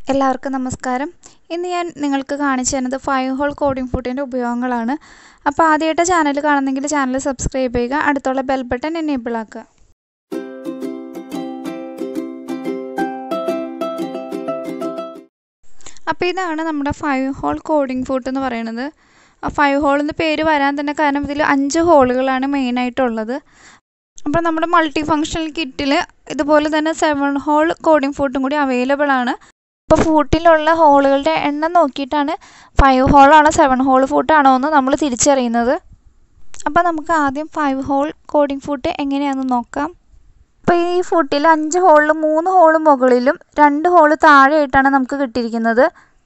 എല്ലാവർക്കും നമസ്കാരം ഇന്ന് ഞാൻ നിങ്ങൾക്ക് കാണിച്ചു തരുന്നത് ഫൈവ് ഹോൾ കോഡിംഗ് ഫുഡിൻ്റെ ഉപയോഗങ്ങളാണ് അപ്പോൾ ആദ്യമായിട്ട് ചാനൽ കാണുന്നെങ്കിൽ ചാനൽ സബ്സ്ക്രൈബ് ചെയ്യുക അടുത്തുള്ള ബെൽ ബട്ടൺ എനേബിൾ ആക്കുക അപ്പോൾ ഇതാണ് നമ്മുടെ ഫൈവ് ഹോൾ കോഡിംഗ് ഫുഡ് എന്ന് പറയുന്നത് ആ ഫൈവ് ഹോൾ എന്ന് പേര് വരാൻ തന്നെ കാരണം ഇതിൽ അഞ്ച് ഹോളുകളാണ് മെയിനായിട്ടുള്ളത് അപ്പോൾ നമ്മുടെ മൾട്ടി ഫങ്ഷണൽ കിറ്റിൽ ഇതുപോലെ തന്നെ സെവൻ ഹോൾ കോഡിംഗ് ഫുഡും കൂടി അവൈലബിൾ ആണ് അപ്പോൾ ഫൂട്ടിലുള്ള ഹോളുകളുടെ എണ്ണം നോക്കിയിട്ടാണ് ഫൈവ് ഹോളാണോ സെവൻ ഹോൾ ഫൂട്ടാണോ എന്ന് നമ്മൾ തിരിച്ചറിയുന്നത് അപ്പോൾ നമുക്ക് ആദ്യം ഫൈവ് ഹോൾ കോഡിംഗ് ഫൂട്ട് എങ്ങനെയാണെന്ന് നോക്കാം അപ്പോൾ ഈ ഫൂട്ടിൽ അഞ്ച് ഹോളിൽ മൂന്ന് ഹോൾ മുകളിലും രണ്ട് ഹോൾ താഴെയായിട്ടാണ് നമുക്ക് കിട്ടിയിരിക്കുന്നത്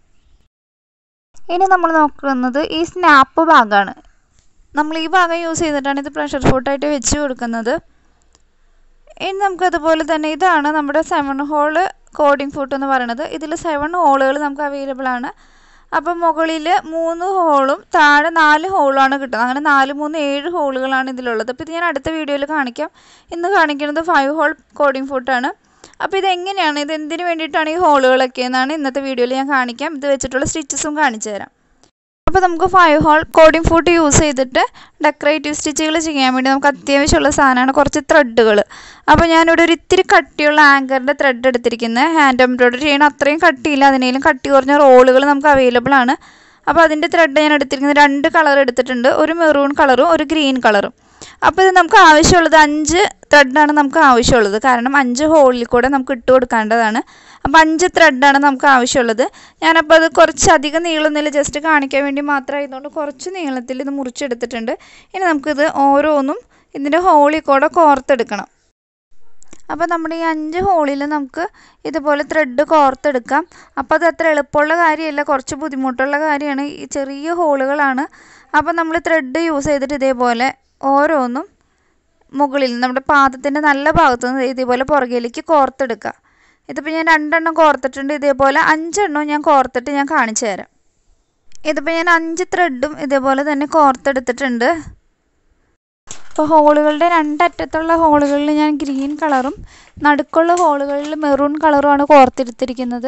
ഇനി നമ്മൾ നോക്കുന്നത് ഈ സ്നാപ്പ് ഭാഗമാണ് നമ്മൾ ഈ ഭാഗം യൂസ് ചെയ്തിട്ടാണ് ഇത് പ്രഷർ ഫുട്ടായിട്ട് വെച്ച് കൊടുക്കുന്നത് ഇനി നമുക്ക് അതുപോലെ തന്നെ ഇതാണ് നമ്മുടെ സെവൻ ഹോൾ കോഡിംഗ് ഫുട്ട് എന്ന് പറയുന്നത് ഇതിൽ സെവൻ ഹോളുകൾ നമുക്ക് അവൈലബിൾ ആണ് അപ്പം മുകളിൽ മൂന്ന് ഹോളും താഴെ നാല് ഹോളുമാണ് കിട്ടുന്നത് അങ്ങനെ നാല് മൂന്ന് ഏഴ് ഹോളുകളാണ് ഇതിലുള്ളത് അപ്പോൾ ഇത് ഞാൻ അടുത്ത വീഡിയോയിൽ കാണിക്കാം ഇന്ന് കാണിക്കുന്നത് ഫൈവ് ഹോൾ കോഡിംഗ് ഫുട്ടാണ് അപ്പോൾ ഇത് എങ്ങനെയാണ് ഇത് എന്തിനു വേണ്ടിയിട്ടാണ് ഈ ഹോളുകളൊക്കെ എന്നാണ് ഇന്നത്തെ വീഡിയോയിൽ ഞാൻ കാണിക്കാം ഇത് വെച്ചിട്ടുള്ള സ്റ്റിച്ചസും കാണിച്ചു തരാം അപ്പോൾ നമുക്ക് five hole cording foot use ചെയ്തിട്ട് ഡെക്കറേറ്റീവ് സ്റ്റിച്ചുകൾ ചെയ്യാൻ വേണ്ടി നമുക്ക് അത്യാവശ്യമുള്ള സാധനമാണ് കുറച്ച് ത്രെഡുകൾ അപ്പോൾ ഞാനിവിടെ ഒരു ഇത്തിരി കട്ടിയുള്ള ആങ്കറിൻ്റെ ത്രെഡ് എടുത്തിരിക്കുന്നത് ഹാൻഡ് എംബ്രോയ്ഡറി ചെയ്യണം അത്രയും കട്ടിയില്ല അതിനേലും കട്ടി കുറഞ്ഞ റോളുകൾ നമുക്ക് അവൈലബിൾ ആണ് അപ്പോൾ അതിൻ്റെ ത്രെഡ് ഞാൻ എടുത്തിരിക്കുന്നത് രണ്ട് കളർ എടുത്തിട്ടുണ്ട് ഒരു മെറൂൺ കളറും ഒരു ഗ്രീൻ കളറും അപ്പോൾ ഇത് നമുക്ക് ആവശ്യമുള്ളത് അഞ്ച് ത്രെഡാണ് നമുക്ക് ആവശ്യമുള്ളത് കാരണം അഞ്ച് ഹോളിൽ കൂടെ നമുക്ക് ഇട്ട് കൊടുക്കേണ്ടതാണ് അപ്പോൾ അഞ്ച് ത്രെഡാണ് നമുക്ക് ആവശ്യമുള്ളത് ഞാനപ്പോൾ അത് കുറച്ച് അധികം നീളമൊന്നുമില്ല ജസ്റ്റ് കാണിക്കാൻ വേണ്ടി മാത്രമായതുകൊണ്ട് കുറച്ച് നീളത്തിൽ ഇത് മുറിച്ചെടുത്തിട്ടുണ്ട് ഇനി നമുക്കിത് ഓരോന്നും ഇതിൻ്റെ ഹോളിൽ കൂടെ കോർത്തെടുക്കണം അപ്പോൾ നമ്മുടെ ഈ അഞ്ച് ഹോളിൽ നമുക്ക് ഇതുപോലെ ത്രെഡ് കോർത്തെടുക്കാം അപ്പോൾ അത് അത്ര എളുപ്പമുള്ള കാര്യമല്ല കുറച്ച് ബുദ്ധിമുട്ടുള്ള കാര്യമാണ് ഈ ചെറിയ ഹോളുകളാണ് അപ്പോൾ നമ്മൾ ത്രെഡ് യൂസ് ചെയ്തിട്ട് ഇതേപോലെ ഓരോന്നും മുകളിൽ നമ്മുടെ പാദത്തിൻ്റെ നല്ല ഭാഗത്തു നിന്ന് ഇതേപോലെ പുറകിലേക്ക് കോർത്തെടുക്കുക ഇതിപ്പോൾ ഞാൻ രണ്ടെണ്ണം കോർത്തിട്ടുണ്ട് ഇതേപോലെ അഞ്ചെണ്ണം ഞാൻ കോർത്തിട്ട് ഞാൻ കാണിച്ചു തരാം ഇതിപ്പോൾ ഞാൻ അഞ്ച് ത്രെഡും ഇതേപോലെ തന്നെ കോർത്തെടുത്തിട്ടുണ്ട് ഇപ്പോൾ ഹോളുകളുടെ രണ്ടറ്റത്തുള്ള ഹോളുകളിൽ ഞാൻ ഗ്രീൻ കളറും നടുക്കുള്ള ഹോളുകളിൽ മെറൂൺ കളറുമാണ് കോർത്തെടുത്തിരിക്കുന്നത്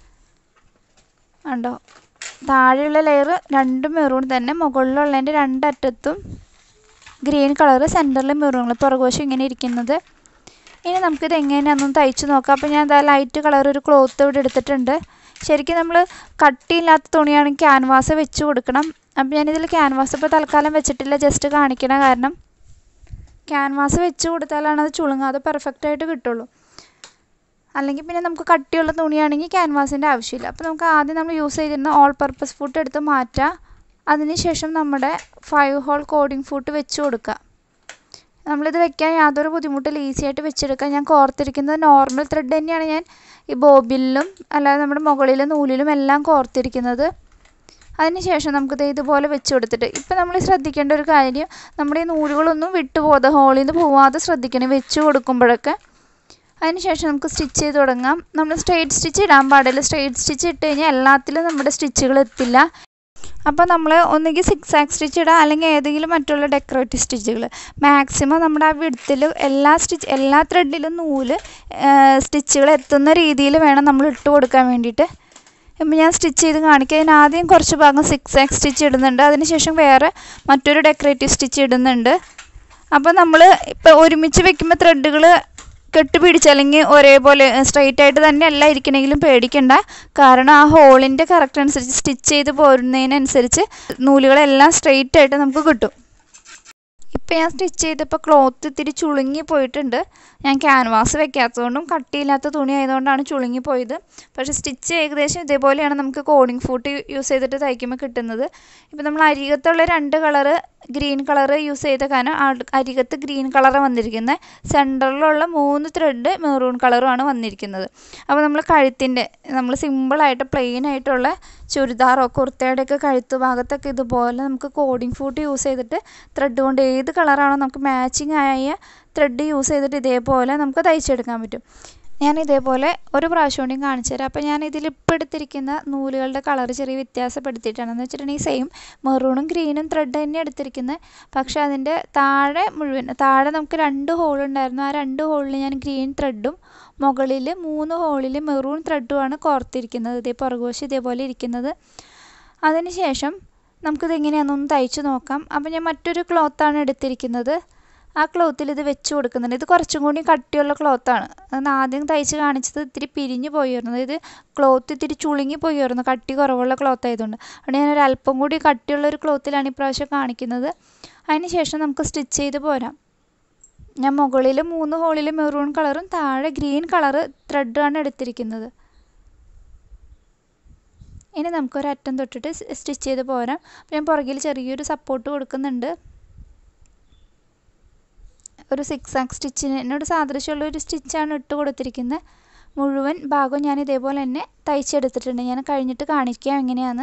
കണ്ടോ താഴെയുള്ള ലെയർ രണ്ടും മെറൂൺ തന്നെ മുകളിലുള്ളതിൻ്റെ രണ്ടറ്റത്തും ഗ്രീൻ കളർ സെൻറ്ററിൽ മെറൂൺ പുറകുവശം ഇങ്ങനെ ഇരിക്കുന്നത് ഇനി നമുക്കിത് എങ്ങനെയാണെന്നൊന്ന് തയ്ച്ച് നോക്കാം അപ്പോൾ ഞാൻ എന്താ ലൈറ്റ് കളർ ഒരു ക്ലോത്ത് ഇവിടെ എടുത്തിട്ടുണ്ട് ശരിക്കും നമ്മൾ കട്ടിയില്ലാത്ത തുണിയാണെങ്കിൽ ക്യാൻവാസ് വെച്ച് കൊടുക്കണം അപ്പോൾ ഞാനിതിൽ ക്യാൻവാസ് ഇപ്പോൾ തൽക്കാലം വെച്ചിട്ടില്ല ജസ്റ്റ് കാണിക്കണ കാരണം ക്യാൻവാസ് വെച്ച് കൊടുത്താലാണ് അത് ചുളുങ്ങാതെ പെർഫെക്റ്റായിട്ട് കിട്ടുള്ളൂ അല്ലെങ്കിൽ പിന്നെ നമുക്ക് കട്ടിയുള്ള തുണിയാണെങ്കിൽ ക്യാൻവാസിൻ്റെ ആവശ്യമില്ല അപ്പോൾ നമുക്ക് ആദ്യം നമ്മൾ യൂസ് ചെയ്തിരുന്ന ഓൾ പർപ്പസ് ഫുട്ട് എടുത്ത് മാറ്റുക അതിനുശേഷം നമ്മുടെ ഫൈവ് ഹോൾ കോഡിംഗ് ഫുട്ട് വെച്ച് കൊടുക്കുക നമ്മളിത് വെക്കാൻ യാതൊരു ബുദ്ധിമുട്ടില്ല ഈസി ആയിട്ട് വെച്ചെടുക്കാം ഞാൻ കോർത്തിരിക്കുന്നത് നോർമൽ ത്രെഡ് തന്നെയാണ് ഞാൻ ഈ ബോബിലും അല്ലാതെ നമ്മുടെ മുകളിലും നൂലിലും എല്ലാം കോർത്തിരിക്കുന്നത് അതിനുശേഷം നമുക്കിത് ഇതുപോലെ വെച്ച് കൊടുത്തിട്ട് ഇപ്പം നമ്മൾ ശ്രദ്ധിക്കേണ്ട ഒരു കാര്യം നമ്മുടെ ഈ നൂലുകളൊന്നും വിട്ടു പോകാതെ ഹോളിൽ നിന്ന് പോവാതെ ശ്രദ്ധിക്കണം വെച്ച് കൊടുക്കുമ്പോഴൊക്കെ അതിനുശേഷം നമുക്ക് സ്റ്റിച്ച് ചെയ്ത് തുടങ്ങാം നമ്മൾ സ്ട്രെയിറ്റ് സ്റ്റിച്ച് ഇടാൻ പാടില്ല സ്ട്രെയിറ്റ് സ്റ്റിച്ച് ഇട്ട് കഴിഞ്ഞാൽ എല്ലാത്തിലും നമ്മുടെ സ്റ്റിച്ചുകൾ എത്തില്ല അപ്പോൾ നമ്മൾ ഒന്നുകിൽ സിക്സ് ആക്ക് സ്റ്റിച്ച് ഇടുക അല്ലെങ്കിൽ ഏതെങ്കിലും മറ്റുള്ള ഡെക്കറേറ്റീവ് സ്റ്റിച്ചുകൾ മാക്സിമം നമ്മുടെ ആ വിടത്തിൽ എല്ലാ സ്റ്റിച്ച് എല്ലാ ത്രെഡിലും നൂല് സ്റ്റിച്ചുകൾ എത്തുന്ന രീതിയിൽ വേണം നമ്മൾ ഇട്ട് കൊടുക്കാൻ വേണ്ടിയിട്ട് ഇപ്പം ഞാൻ സ്റ്റിച്ച് ചെയ്ത് കാണിക്കാം അതിന് ആദ്യം കുറച്ച് ഭാഗം സിക്സ് ആക്ക് സ്റ്റിച്ച് ഇടുന്നുണ്ട് അതിനുശേഷം വേറെ മറ്റൊരു ഡെക്കറേറ്റീവ് സ്റ്റിച്ച് ഇടുന്നുണ്ട് അപ്പോൾ നമ്മൾ ഇപ്പോൾ ഒരുമിച്ച് വെക്കുമ്പോൾ ത്രെഡുകൾ കെട്ടുപിടിച്ച് അല്ലെങ്കിൽ ഒരേപോലെ സ്ട്രെയിറ്റ് ആയിട്ട് തന്നെ അല്ല ഇരിക്കണമെങ്കിലും പേടിക്കണ്ട കാരണം ആ ഹോളിൻ്റെ കറക്റ്റ് അനുസരിച്ച് സ്റ്റിച്ച് ചെയ്ത് പോരുന്നതിനനുസരിച്ച് നൂലുകളെല്ലാം സ്ട്രെയിറ്റ് ആയിട്ട് നമുക്ക് കിട്ടും ഇപ്പം ഞാൻ സ്റ്റിച്ച് ചെയ്തപ്പോൾ ക്ലോത്ത് ഇത്തിരി ചുളുങ്ങി പോയിട്ടുണ്ട് ഞാൻ ക്യാൻവാസ് വെക്കാത്തതുകൊണ്ടും കട്ടിയില്ലാത്ത തുണി ആയതുകൊണ്ടാണ് ചുളുങ്ങി പോയത് പക്ഷേ സ്റ്റിച്ച് ഏകദേശം ഇതേപോലെയാണ് നമുക്ക് കോഡിംഗ് ഫൂട്ട് യൂസ് ചെയ്തിട്ട് തയ്ക്കുമ്പോൾ കിട്ടുന്നത് ഇപ്പം നമ്മൾ അരികത്തുള്ള രണ്ട് കളറ് ഗ്രീൻ കളർ യൂസ് ചെയ്ത കാരണം അരികത്ത് ഗ്രീൻ കളറാണ് വന്നിരിക്കുന്നത് സെൻറ്ററിലുള്ള മൂന്ന് ത്രെഡ് മെറൂൺ കളറുമാണ് വന്നിരിക്കുന്നത് അപ്പോൾ നമ്മൾ കഴുത്തിൻ്റെ നമ്മൾ സിമ്പിളായിട്ട് പ്ലെയിൻ ആയിട്ടുള്ള ചുരിദാറോ കുർത്തയുടെയൊക്കെ കഴുത്ത് ഭാഗത്തൊക്കെ ഇതുപോലെ നമുക്ക് കോഡിംഗ് ഫൂട്ട് യൂസ് ചെയ്തിട്ട് ത്രെഡ് കൊണ്ട് ഏത് കളറാണോ നമുക്ക് മാച്ചിങ് ആയ ത്രെഡ് യൂസ് ചെയ്തിട്ട് ഇതേപോലെ നമുക്ക് തയ്ച്ചെടുക്കാൻ പറ്റും ഞാൻ ഇതേപോലെ ഒരു പ്രാവശ്യം കൂടി കാണിച്ചു തരാം അപ്പോൾ ഞാൻ ഇതിൽ ഇപ്പോൾ എടുത്തിരിക്കുന്ന നൂലുകളുടെ കളർ ചെറിയ വ്യത്യാസപ്പെടുത്തിയിട്ടാണ് എന്ന് വെച്ചിട്ടുണ്ടെങ്കിൽ സെയിം മെറൂണും ഗ്രീനും ത്രെഡ് തന്നെ എടുത്തിരിക്കുന്നത് പക്ഷേ അതിൻ്റെ താഴെ മുഴുവൻ താഴെ നമുക്ക് രണ്ട് ഹോൾ ഉണ്ടായിരുന്നു ആ രണ്ട് ഹോളിൽ ഞാൻ ഗ്രീൻ ത്രെഡും മുകളിൽ മൂന്ന് ഹോളിൽ മെറൂൺ ത്രെഡുമാണ് കോർത്തിരിക്കുന്നത് ഇതേ പുറകുവശം ഇതേപോലെ ഇരിക്കുന്നത് അതിനുശേഷം നമുക്കിത് എങ്ങനെയാണെന്നൊന്ന് തയ്ച്ച് നോക്കാം അപ്പോൾ ഞാൻ മറ്റൊരു ക്ലോത്താണ് എടുത്തിരിക്കുന്നത് ആ ക്ലോത്തിൽ ഇത് വെച്ച് കൊടുക്കുന്നുണ്ട് ഇത് കുറച്ചും കൂടി കട്ടിയുള്ള ക്ലോത്താണ് അത് ആദ്യം തയ്ച്ച് കാണിച്ചത് ഇത്തിരി പിരിഞ്ഞ് പോയിരുന്നു ഇത് ക്ലോത്ത് ഇത്തിരി ചുളുങ്ങി പോയിരുന്നു കട്ടി കുറവുള്ള ക്ലോത്ത് ആയതുകൊണ്ട് അതുകൊണ്ട് ഞാനൊരു അല്പം കൂടി കട്ടിയുള്ള ഒരു ക്ലോത്തിലാണ് ഇപ്രാവശ്യം കാണിക്കുന്നത് അതിന് ശേഷം നമുക്ക് സ്റ്റിച്ച് ചെയ്ത് പോരാം ഞാൻ മുകളിൽ മൂന്ന് ഹോളിൽ മെറൂൺ കളറും താഴെ ഗ്രീൻ കളറ് ത്രെഡാണ് എടുത്തിരിക്കുന്നത് ഇനി നമുക്കൊരറ്റം തൊട്ടിട്ട് സ്റ്റിച്ച് ചെയ്ത് പോരാം അപ്പോൾ ഞാൻ പുറകിൽ ചെറിയൊരു സപ്പോർട്ട് കൊടുക്കുന്നുണ്ട് ഒരു സിക്സ് ആക്ക് സ്റ്റിച്ചിനോട് സാദൃശ്യമുള്ള ഒരു സ്റ്റിച്ചാണ് ഇട്ട് കൊടുത്തിരിക്കുന്നത് മുഴുവൻ ഭാഗവും ഞാൻ ഇതേപോലെ തന്നെ തയ്ച്ചെടുത്തിട്ടുണ്ട് ഞാൻ കഴിഞ്ഞിട്ട് കാണിക്കാം എങ്ങനെയാണ്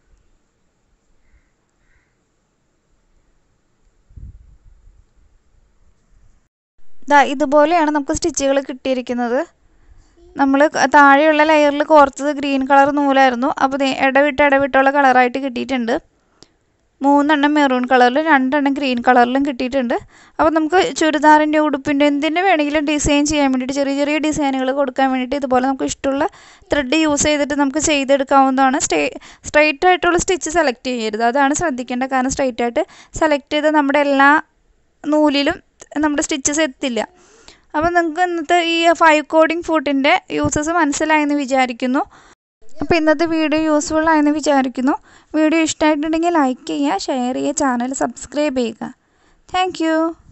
ദാ ഇതുപോലെയാണ് നമുക്ക് സ്റ്റിച്ചുകൾ കിട്ടിയിരിക്കുന്നത് നമ്മൾ താഴെയുള്ള ലെയറിൽ കോർത്തത് ഗ്രീൻ കളർ നൂലായിരുന്നു അപ്പോൾ ഇടവിട്ട് ഇടവിട്ടുള്ള കളറായിട്ട് കിട്ടിയിട്ടുണ്ട് മൂന്നെണ്ണം മെറൂൺ കളറിലും രണ്ടെണ്ണം ഗ്രീൻ കളറിലും കിട്ടിയിട്ടുണ്ട് അപ്പോൾ നമുക്ക് ചുരിദാറിൻ്റെ ഉടുപ്പിൻ്റെ എന്തിൻ്റെ വേണമെങ്കിലും ഡിസൈൻ ചെയ്യാൻ വേണ്ടിയിട്ട് ചെറിയ ചെറിയ ഡിസൈനുകൾ കൊടുക്കാൻ വേണ്ടിയിട്ട് ഇതുപോലെ നമുക്ക് ഇഷ്ടമുള്ള ത്രെഡ് യൂസ് ചെയ്തിട്ട് നമുക്ക് ചെയ്തെടുക്കാവുന്നതാണ് സ്റ്റേ സ്ട്രെയിറ്റ് ആയിട്ടുള്ള സ്റ്റിച്ച് സെലക്ട് ചെയ്യരുത് അതാണ് ശ്രദ്ധിക്കേണ്ട കാരണം സ്ട്രെയിറ്റ് ആയിട്ട് സെലക്ട് ചെയ്ത് നമ്മുടെ എല്ലാ നൂലിലും നമ്മുടെ സ്റ്റിച്ചസ് എത്തില്ല അപ്പോൾ നിങ്ങൾക്ക് ഇന്നത്തെ ഈ ഫൈവ് കോഡിങ് ഫുഡിൻ്റെ യൂസസ് മനസ്സിലായെന്ന് വിചാരിക്കുന്നു അപ്പോൾ ഇന്നത്തെ വീഡിയോ യൂസ്ഫുൾ ആയെന്ന് വിചാരിക്കുന്നു വീഡിയോ ഇഷ്ടമായിട്ടുണ്ടെങ്കിൽ ലൈക്ക് ചെയ്യുക ഷെയർ ചെയ്യുക ചാനൽ സബ്സ്ക്രൈബ് ചെയ്യുക താങ്ക്